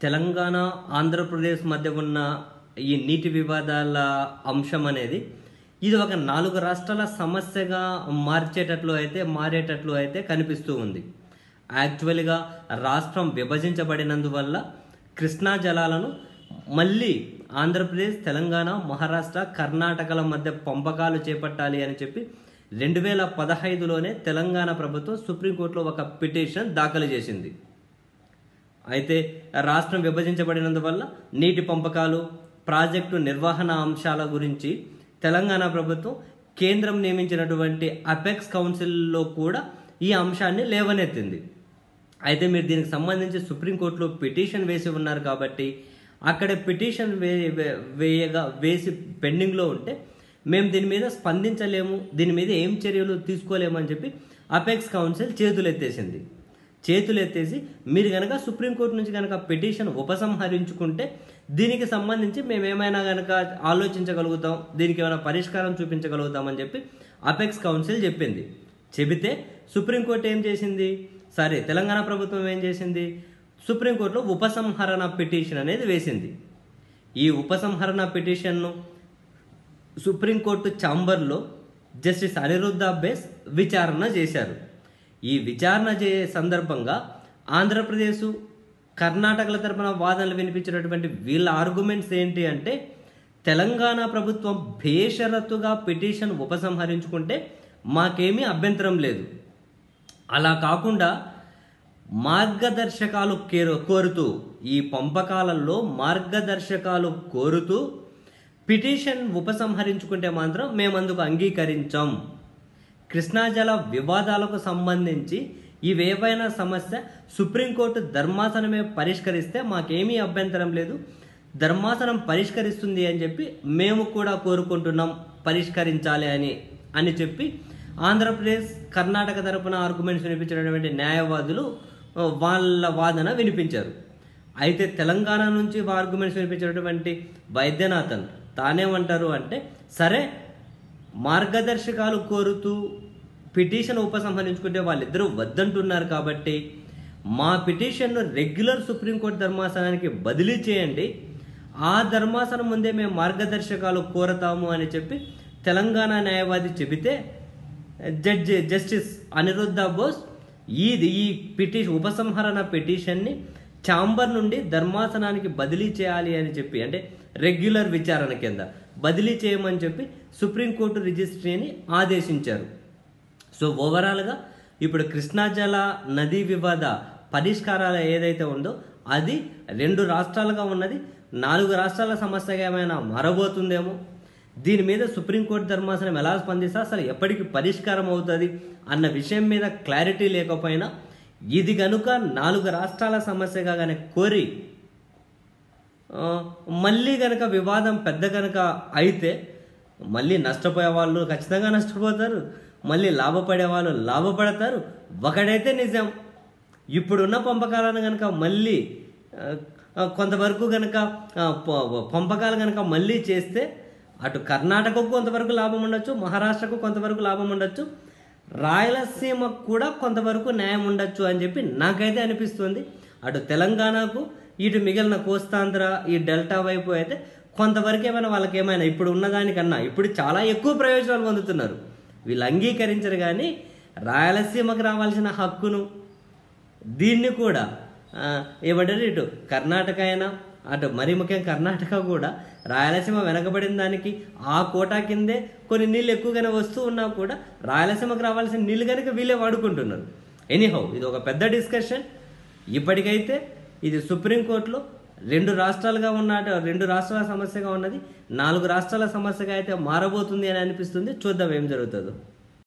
తెలంగాణ ఆంధ్రప్రదేశ్ మధ్య ఉన్న ఈ నీటి వివాదాల అంశం అనేది ఇది ఒక నాలుగు రాష్ట్రాల సమస్యగా మార్చేటట్లు అయితే మారేటట్లు అయితే కనిపిస్తూ ఉంది యాక్చువల్గా రాష్ట్రం విభజించబడినందువల్ల కృష్ణా జలాలను మళ్ళీ ఆంధ్రప్రదేశ్ తెలంగాణ మహారాష్ట్ర కర్ణాటకల మధ్య పంపకాలు చేపట్టాలి అని చెప్పి రెండు వేల పదహైదులోనే తెలంగాణ ప్రభుత్వం సుప్రీంకోర్టులో ఒక పిటిషన్ దాఖలు చేసింది అయితే రాష్ట్రం విభజించబడినందువల్ల నీటి పంపకాలు ప్రాజెక్టు నిర్వహణ అంశాల గురించి తెలంగాణ ప్రభుత్వం కేంద్రం నియమించినటువంటి అపెక్స్ కౌన్సిల్లో కూడా ఈ అంశాన్ని లేవనెత్తింది అయితే మీరు దీనికి సంబంధించి సుప్రీంకోర్టులో పిటిషన్ వేసి ఉన్నారు కాబట్టి అక్కడ పిటిషన్ వే వే- వేయగా వేసి పెండింగ్లో ఉంటే మేము దీని మీద స్పందించలేము దీని మీద ఏం చర్యలు తీసుకోలేము అని చెప్పి అపెక్స్ కౌన్సిల్ చేతులు ఎత్తేసింది చేతులు ఎత్తేసి మీరు కనుక సుప్రీంకోర్టు నుంచి కనుక పిటిషన్ ఉపసంహరించుకుంటే దీనికి సంబంధించి మేము ఏమైనా కనుక ఆలోచించగలుగుతాం దీనికి ఏమైనా పరిష్కారం చూపించగలుగుతాం అని చెప్పి అపెక్స్ కౌన్సిల్ చెప్పింది చెబితే సుప్రీంకోర్టు ఏం చేసింది సరే తెలంగాణ ప్రభుత్వం ఏం చేసింది సుప్రీంకోర్టులో ఉపసంహరణ పిటిషన్ అనేది వేసింది ఈ ఉపసంహరణ పిటిషన్ను సుప్రీంకోర్టు ఛాంబర్లో జస్టిస్ అనిరుద్ధ బేస్ విచారణ చేశారు ఈ విచారణ చే సందర్భంగా ఆంధ్రప్రదేశ్ కర్ణాటకల తరపున వాదనలు వినిపించినటువంటి వీళ్ళ ఆర్గ్యుమెంట్స్ ఏంటి అంటే తెలంగాణ ప్రభుత్వం బేషరతుగా పిటిషన్ ఉపసంహరించుకుంటే మాకేమీ అభ్యంతరం లేదు అలా కాకుండా మార్గదర్శకాలు కేరు కోరుతూ ఈ పంపకాలలో మార్గదర్శకాలు కోరుతూ పిటిషన్ ఉపసంహరించుకుంటే మాత్రం మేమందుకు అంగీకరించాం కృష్ణా జల వివాదాలకు సంబంధించి ఇవేవైనా సమస్య సుప్రీంకోర్టు ధర్మాసనమే పరిష్కరిస్తే మాకేమీ అభ్యంతరం లేదు ధర్మాసనం పరిష్కరిస్తుంది అని చెప్పి మేము కూడా కోరుకుంటున్నాం పరిష్కరించాలి అని అని చెప్పి ఆంధ్రప్రదేశ్ కర్ణాటక తరపున ఆర్గ్యుమెంట్స్ వినిపించినటువంటి న్యాయవాదులు ఆ, వాళ్ళ వాదన వినిపించారు అయితే తెలంగాణ నుంచి ఆర్గ్యుమెంట్స్ వినిపించినటువంటి వైద్యనాథన్ తానేమంటారు అంటే సరే మార్గదర్శకాలు కోరుతూ పిటిషన్ ఉపసంహరించుకుంటే వాళ్ళిద్దరూ వద్దంటున్నారు కాబట్టి మా పిటిషన్ను రెగ్యులర్ సుప్రీంకోర్టు ధర్మాసనానికి బదిలీ చేయండి ఆ ధర్మాసనం ముందే మేము మార్గదర్శకాలు కోరతాము అని చెప్పి తెలంగాణ న్యాయవాది చెబితే జడ్జి జస్టిస్ అనిరుద్ధ బోస్ ఇది ఈ పిటిషన్ ఉపసంహరణ పిటిషన్ని ఛాంబర్ నుండి ధర్మాసనానికి బదిలీ చేయాలి అని చెప్పి అంటే రెగ్యులర్ విచారణ కింద బదిలీ చేయమని చెప్పి సుప్రీంకోర్టు రిజిస్ట్రీని ఆదేశించారు సో ఓవరాల్గా ఇప్పుడు కృష్ణా జల నదీ వివాద పరిష్కారాలు ఏదైతే ఉందో అది రెండు రాష్ట్రాలుగా ఉన్నది నాలుగు రాష్ట్రాల సమస్యగా ఏమైనా మారబోతుందేమో దీని మీద సుప్రీంకోర్టు ధర్మాసనం ఎలా స్పందిస్తే అసలు ఎప్పటికి పరిష్కారం అవుతుంది అన్న విషయం మీద క్లారిటీ లేకపోయినా ఇది కనుక నాలుగు రాష్ట్రాల సమస్యగా కనుక కోరి ఆ, మళ్ళీ గనక వివాదం పెద్ద గనక అయితే మళ్ళీ నష్టపోయే వాళ్ళు ఖచ్చితంగా నష్టపోతారు మళ్ళీ లాభపడే వాళ్ళు లాభపడతారు ఒకడైతే నిజం ఇప్పుడున్న పంపకాలను కనుక మళ్ళీ ఆ, ఆ, కొంతవరకు కనుక ఆ, ప- పంపకాలు కనుక మళ్ళీ చేస్తే అటు కర్ణాటకకు కొంతవరకు లాభం ఉండొచ్చు మహారాష్ట్రకు కొంతవరకు లాభం ఉండొచ్చు రాయలసీమకు కూడా కొంతవరకు న్యాయం ఉండొచ్చు అని చెప్పి నాకైతే అనిపిస్తుంది అటు తెలంగాణకు ఇటు మిగిలిన కోస్తాంధ్ర ఈ డెల్టా వైపు అయితే కొంతవరకు ఏమైనా వాళ్ళకి ఏమైనా ఇప్పుడు ఉన్నదానికన్నా ఇప్పుడు చాలా ఎక్కువ ప్రయోజనాలు పొందుతున్నారు వీళ్ళు అంగీకరించరు కానీ రాయలసీమకు రావాల్సిన హక్కును దీన్ని కూడా ఆ, ఏమంటారు ఇటు కర్ణాటక అయినా అటు మరీ ముఖ్యంగా కర్ణాటక కూడా రాయలసీమ వెనకబడిన దానికి ఆ కోటా కిందే కొన్ని నీళ్ళు ఎక్కువగానే వస్తూ ఉన్నా కూడా రాయలసీమకు రావాల్సిన నీళ్ళు కనుక వీళ్ళే వాడుకుంటున్నారు ఎనీహౌ ఇది ఒక పెద్ద డిస్కషన్ ఇప్పటికైతే ఇది సుప్రీంకోర్టులో రెండు రాష్ట్రాలుగా ఉన్న రెండు రాష్ట్రాల సమస్యగా ఉన్నది నాలుగు రాష్ట్రాల సమస్యగా అయితే మారబోతుంది అని అనిపిస్తుంది చూద్దాం ఏం జరుగుతుందో